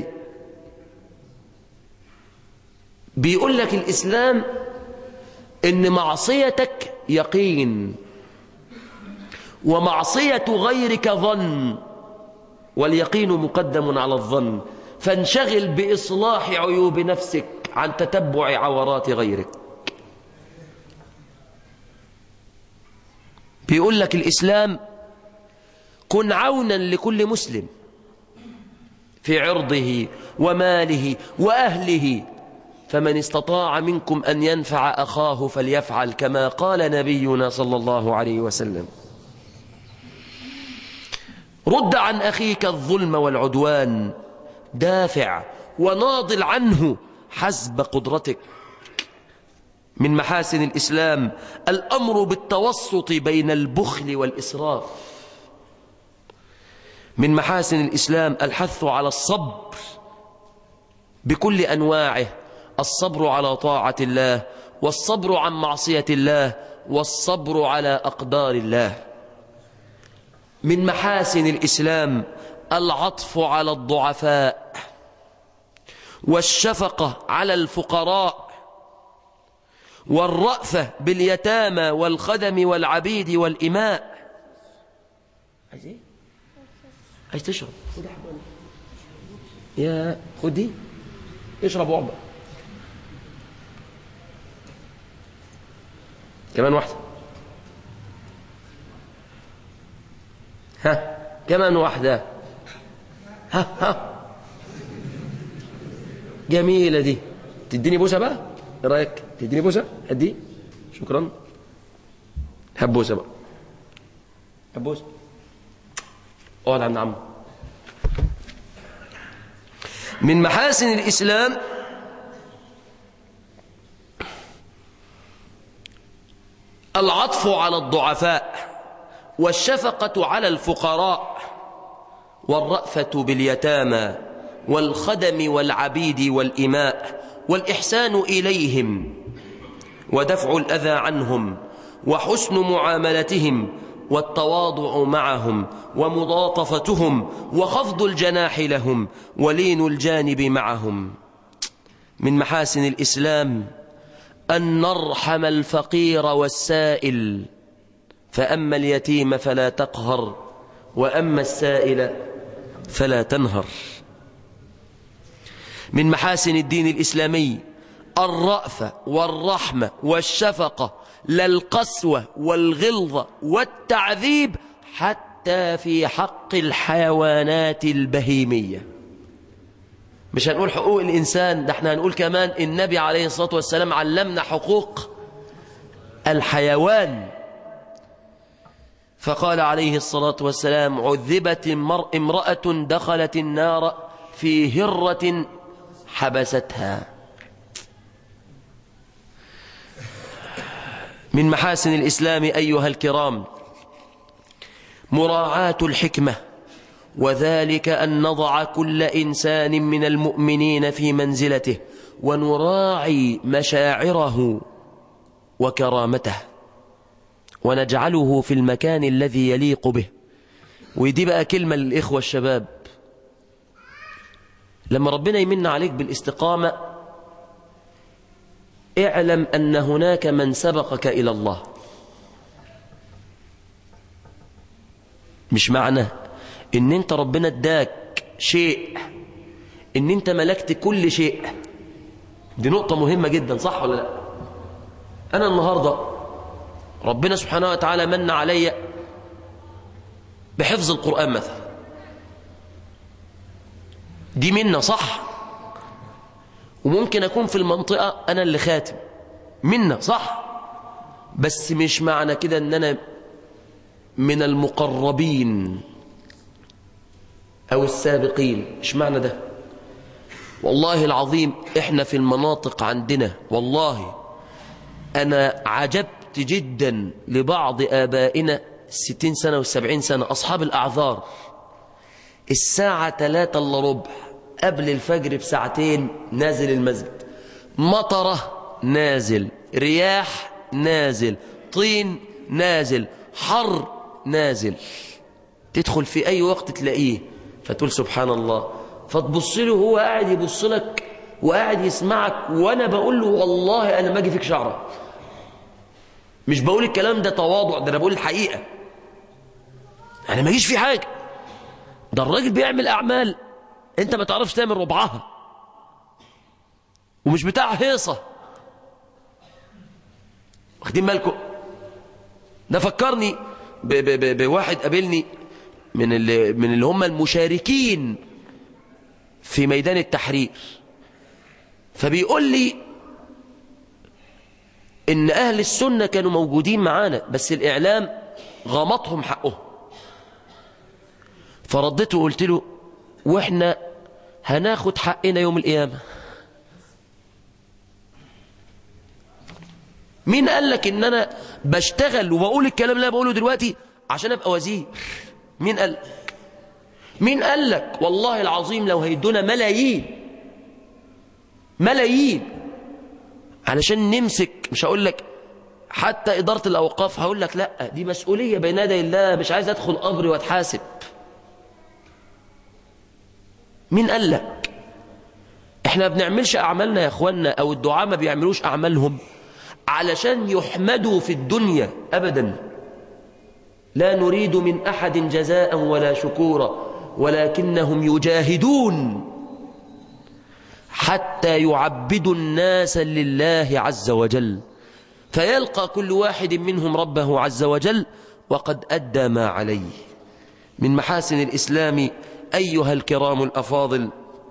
بيقول لك الإسلام إن معصيتك يقين ومعصية غيرك ظن واليقين مقدم على الظن فانشغل بإصلاح عيوب نفسك عن تتبع عورات غيرك بيقول لك الإسلام كن عونا لكل مسلم في عرضه وماله وأهله فمن استطاع منكم أن ينفع أخاه فليفعل كما قال نبينا صلى الله عليه وسلم رد عن أخيك الظلم والعدوان دافع وناضل عنه حسب قدرتك من محاسن الإسلام الأمر بالتوسط بين البخل والإسراف من محاسن الإسلام الحث على الصبر بكل أنواعه الصبر على طاعة الله والصبر عن معصية الله والصبر على أقدار الله من محاسن الإسلام العطف على الضعفاء والشفقة على الفقراء والرأفة باليتامى والخدم والعبيد والإماء عايز ايه؟ عايز تشرب خد يا خدي اشرب وعبا كمان واحدة ها كمان واحدة ها ها جميلة دي تديني بوسة بقى ايه رأيك تديني بوسة هدي شكرا هب بوسة بقى هب بوسة اقعد عند عمو من محاسن الإسلام العطف على الضعفاء والشفقة على الفقراء والرأفة باليتامى والخدم والعبيد والإماء والإحسان إليهم ودفع الأذى عنهم وحسن معاملتهم والتواضع معهم ومضاطفتهم وخفض الجناح لهم ولين الجانب معهم من محاسن الإسلام أن نرحم الفقير والسائل فأما اليتيم فلا تقهر وأما السائل فلا تنهر من محاسن الدين الإسلامي الرأفة والرحمة والشفقة لا القسوة والغلظة والتعذيب حتى حتى في حق الحيوانات البهيمية مش هنقول حقوق الإنسان ده احنا هنقول كمان النبي عليه الصلاة والسلام علمنا حقوق الحيوان فقال عليه الصلاة والسلام عذبت امرأة دخلت النار في هرة حبستها من محاسن الإسلام أيها الكرام مراعاة الحكمة وذلك أن نضع كل إنسان من المؤمنين في منزلته ونراعي مشاعره وكرامته ونجعله في المكان الذي يليق به ودي بقى كلمة للإخوة الشباب لما ربنا يمن عليك بالاستقامة اعلم أن هناك من سبقك إلى الله مش معنى ان انت ربنا اداك شيء ان انت ملكت كل شيء دي نقطة مهمة جدا صح ولا لا انا النهاردة ربنا سبحانه وتعالى من علي بحفظ القرآن مثلا دي منا صح وممكن أكون في المنطقة أنا اللي خاتم منا صح بس مش معنى كده أن أنا من المقربين أو السابقين مش معنى ده والله العظيم إحنا في المناطق عندنا والله أنا عجبت جدا لبعض آبائنا الستين سنة والسبعين سنة أصحاب الأعذار الساعة ثلاثة إلا ربع قبل الفجر بساعتين نازل المسجد مطرة نازل رياح نازل طين نازل حر نازل تدخل في أي وقت تلاقيه فتقول سبحان الله فتبص له هو قاعد يبص لك وقاعد يسمعك وأنا بقول له والله أنا ما أجي فيك شعرة مش بقول الكلام ده تواضع ده أنا بقول الحقيقة أنا ما أجيش في حاجة ده الراجل بيعمل أعمال أنت ما تعرفش تعمل ربعها ومش بتاع هيصة واخدين بالكم ده فكرني ب ب ب بواحد قابلني من اللي, من اللي هم المشاركين في ميدان التحرير فبيقول لي ان اهل السنة كانوا موجودين معانا بس الاعلام غمطهم حقهم فردته وقلت له واحنا هناخد حقنا يوم القيامة مين قال لك ان انا بشتغل وبقول الكلام اللي انا بقوله دلوقتي عشان ابقى وزير مين قال مين قال لك والله العظيم لو هيدونا ملايين ملايين علشان نمسك مش هقول لك حتى إدارة الأوقاف هقول لك لا دي مسؤولية بين يدي الله مش عايز أدخل قبري واتحاسب مين قال لك احنا بنعملش أعمالنا يا أخوانا أو الدعاء ما بيعملوش أعمالهم علشان يحمدوا في الدنيا أبدا لا نريد من أحد جزاء ولا شكورا ولكنهم يجاهدون حتى يعبدوا الناس لله عز وجل فيلقى كل واحد منهم ربه عز وجل وقد أدى ما عليه من محاسن الإسلام أيها الكرام الأفاضل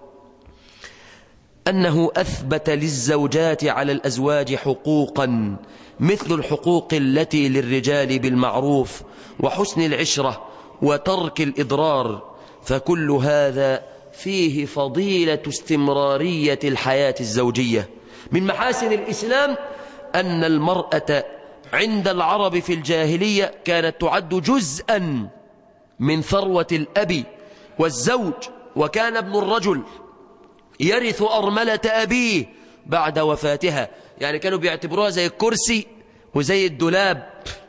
أنه أثبت للزوجات على الأزواج حقوقا مثل الحقوق التي للرجال بالمعروف وحسن العشرة وترك الإضرار فكل هذا فيه فضيلة استمرارية الحياة الزوجية من محاسن الإسلام أن المرأة عند العرب في الجاهلية كانت تعد جزءا من ثروة الأب والزوج وكان ابن الرجل يرث أرملة أبيه بعد وفاتها يعني كانوا بيعتبروها زي الكرسي وزي الدولاب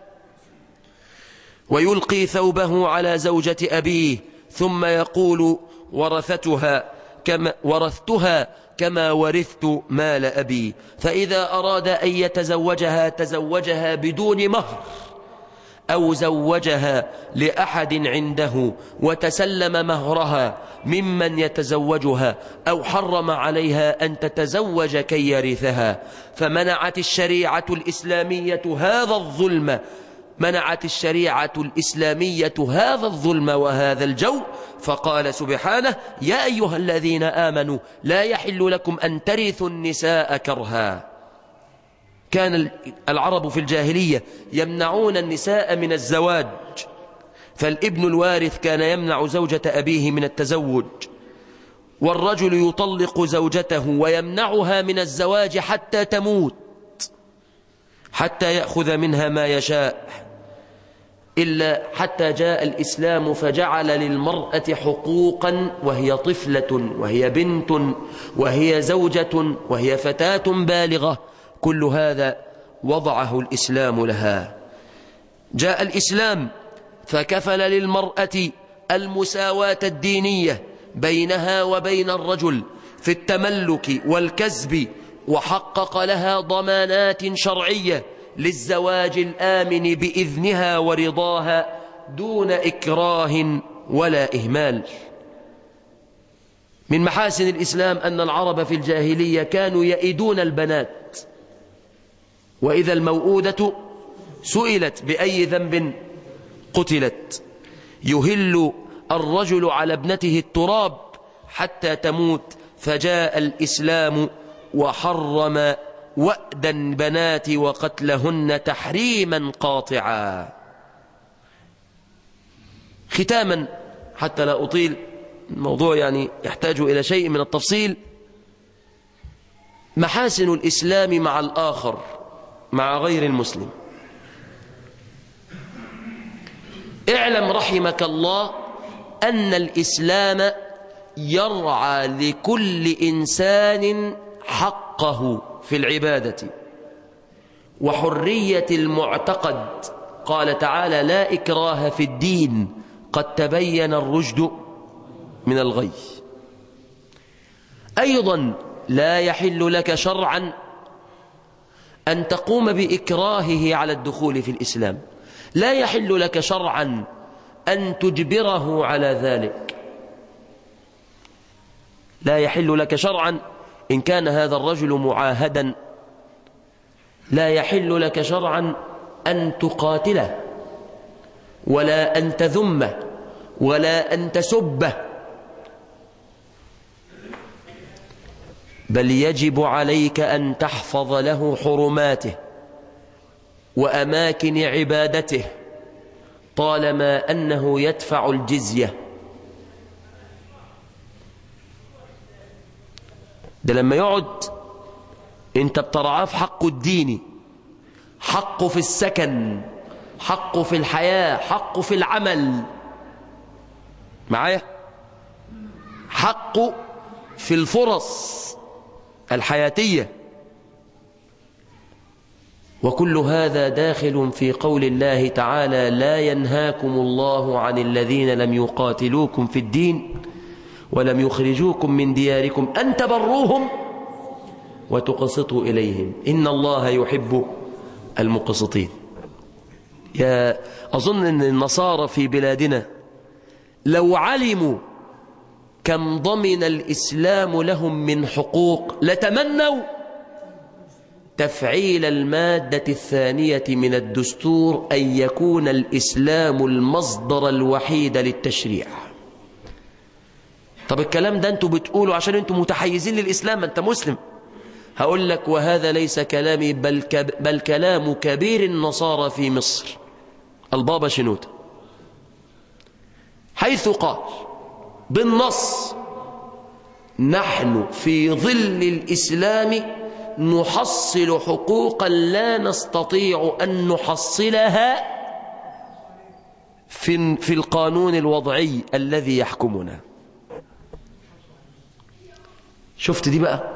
ويلقي ثوبه على زوجة أبيه ثم يقول ورثتها كما ورثتها كما ورثت مال أبي فإذا أراد أن يتزوجها تزوجها بدون مهر أو زوجها لأحد عنده وتسلم مهرها ممن يتزوجها أو حرم عليها أن تتزوج كي يرثها فمنعت الشريعة الإسلامية هذا الظلم منعت الشريعة الإسلامية هذا الظلم وهذا الجو فقال سبحانه يا أيها الذين آمنوا لا يحل لكم أن ترثوا النساء كرها كان العرب في الجاهلية يمنعون النساء من الزواج فالابن الوارث كان يمنع زوجة أبيه من التزوج والرجل يطلق زوجته ويمنعها من الزواج حتى تموت حتى يأخذ منها ما يشاء إلا حتى جاء الإسلام فجعل للمرأة حقوقا وهي طفلة وهي بنت وهي زوجة وهي فتاة بالغة كل هذا وضعه الإسلام لها جاء الإسلام فكفل للمرأة المساواة الدينية بينها وبين الرجل في التملك والكسب وحقق لها ضمانات شرعية للزواج الآمن بإذنها ورضاها دون إكراه ولا إهمال من محاسن الإسلام أن العرب في الجاهلية كانوا يئدون البنات وإذا الموؤودة سئلت بأي ذنب قتلت يهل الرجل على ابنته التراب حتى تموت فجاء الإسلام وحرم وأد البنات وقتلهن تحريما قاطعا ختاما حتى لا أطيل الموضوع يعني يحتاج إلى شيء من التفصيل محاسن الإسلام مع الآخر مع غير المسلم اعلم رحمك الله أن الإسلام يرعى لكل إنسان حقه في العبادة وحرية المعتقد قال تعالى لا إكراه في الدين قد تبين الرشد من الغي أيضا لا يحل لك شرعا أن تقوم بإكراهه على الدخول في الإسلام لا يحل لك شرعا أن تجبره على ذلك لا يحل لك شرعا إن كان هذا الرجل معاهدا لا يحل لك شرعا أن تقاتله ولا أن تذمه ولا أن تسبه بل يجب عليك أن تحفظ له حرماته وأماكن عبادته طالما أنه يدفع الجزية ده لما يقعد انت بترعاه في حقه الديني حقه في السكن حقه في الحياة حقه في العمل معايا حقه في الفرص الحياتية وكل هذا داخل في قول الله تعالى لا ينهاكم الله عن الذين لم يقاتلوكم في الدين ولم يخرجوكم من دياركم أن تبروهم وتقسطوا إليهم إن الله يحب المقسطين يا أظن أن النصارى في بلادنا لو علموا كم ضمن الإسلام لهم من حقوق لتمنوا تفعيل المادة الثانية من الدستور أن يكون الإسلام المصدر الوحيد للتشريع طب الكلام ده انتوا بتقولوا عشان انتوا متحيزين للإسلام انت مسلم هقول لك وهذا ليس كلامي بل, كب بل كلام كبير النصارى في مصر البابا شنوت حيث قال بالنص نحن في ظل الإسلام نحصل حقوقا لا نستطيع أن نحصلها في, في القانون الوضعي الذي يحكمنا شفت دي بقى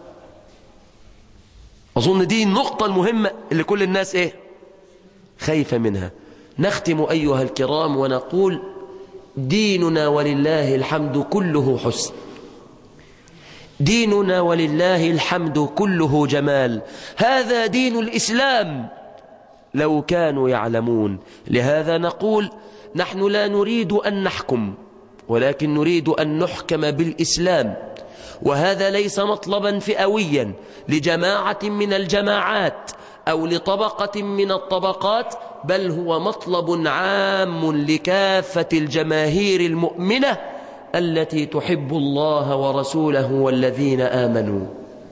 أظن دي النقطة المهمة اللي كل الناس إيه خايفة منها نختم أيها الكرام ونقول ديننا ولله الحمد كله حسن ديننا ولله الحمد كله جمال هذا دين الإسلام لو كانوا يعلمون لهذا نقول نحن لا نريد أن نحكم ولكن نريد أن نحكم بالإسلام وهذا ليس مطلبا فئويا لجماعة من الجماعات أو لطبقة من الطبقات بل هو مطلب عام لكافة الجماهير المؤمنة التي تحب الله ورسوله والذين آمنوا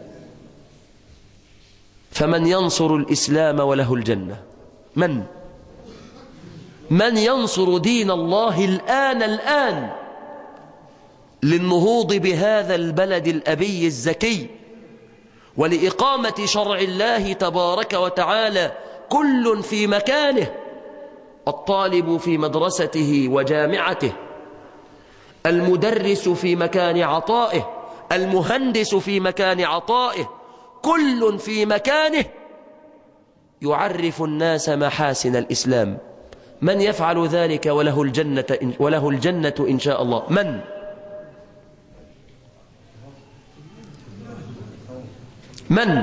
فمن ينصر الإسلام وله الجنة من؟ من ينصر دين الله الآن الآن للنهوض بهذا البلد الأبي الزكي ولإقامة شرع الله تبارك وتعالى كل في مكانه الطالب في مدرسته وجامعته المدرس في مكان عطائه المهندس في مكان عطائه كل في مكانه يعرف الناس محاسن الإسلام من يفعل ذلك وله الجنة وله الجنة إن شاء الله من من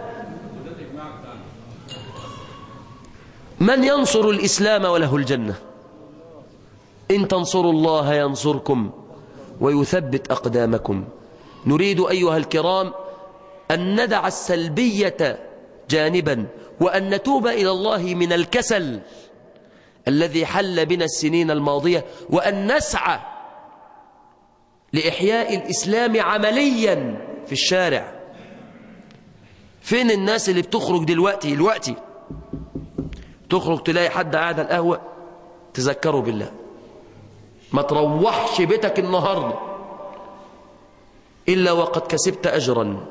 من ينصر الإسلام وله الجنة إن تنصروا الله ينصركم ويثبت أقدامكم نريد أيها الكرام أن ندع السلبية جانبا وأن نتوب إلى الله من الكسل الذي حل بنا السنين الماضية وأن نسعى لإحياء الإسلام عمليا في الشارع فين الناس اللي بتخرج دلوقتي دلوقتي تخرج تلاقي حد قاعد على القهوة تذكروا بالله ما تروحش بيتك النهاردة إلا وقد كسبت أجرا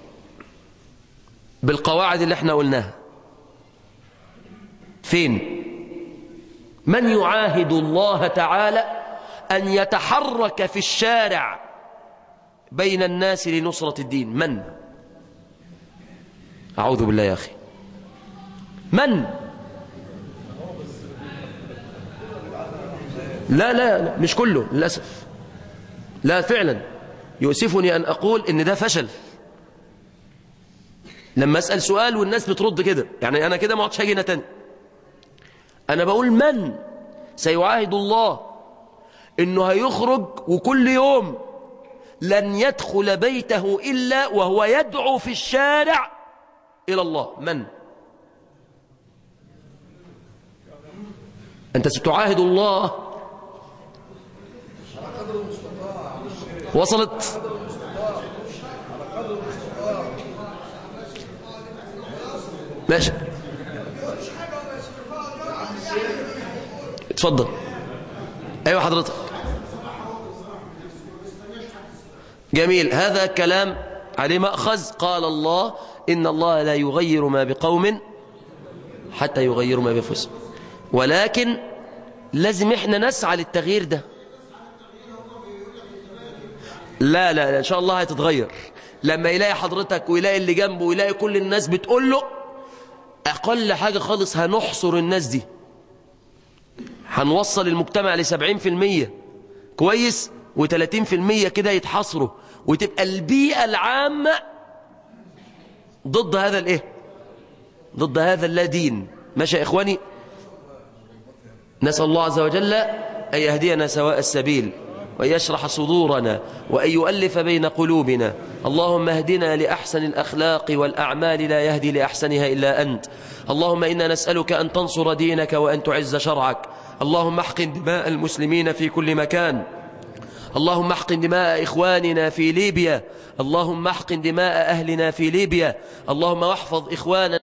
بالقواعد اللي احنا قلناها فين من يعاهد الله تعالى أن يتحرك في الشارع بين الناس لنصرة الدين من أعوذ بالله يا أخي من لا لا لا مش كله للأسف لا فعلا يؤسفني أن أقول إن ده فشل لما أسأل سؤال والناس بترد كده يعني أنا كده ما عدتش هاجي تاني أنا بقول من سيعاهد الله إنه هيخرج وكل يوم لن يدخل بيته إلا وهو يدعو في الشارع إلى الله من أنت ستعاهد الله وصلت ماشي اتفضل ايوه حضرتك جميل هذا كلام عليه مأخذ قال الله إن الله لا يغير ما بقوم حتى يغيروا ما بأنفسهم ولكن لازم احنا نسعى للتغيير ده لا لا, لا ان شاء الله هتتغير لما يلاقي حضرتك ويلاقي اللي جنبه ويلاقي كل الناس بتقول له اقل حاجة خالص هنحصر الناس دي هنوصل المجتمع لسبعين في المية كويس وتلاتين في المية كده يتحصروا وتبقى البيئة العامة ضد هذا الايه ضد هذا اللا دين ماشي يا اخواني نسأل الله عز وجل أن يهدينا سواء السبيل وأن يشرح صدورنا وأن يؤلف بين قلوبنا اللهم اهدنا لأحسن الأخلاق والأعمال لا يهدي لأحسنها إلا أنت اللهم إنا نسألك أن تنصر دينك وأن تعز شرعك اللهم احقن دماء المسلمين في كل مكان اللهم احقن دماء إخواننا في ليبيا اللهم احقن دماء أهلنا في ليبيا اللهم واحفظ إخواننا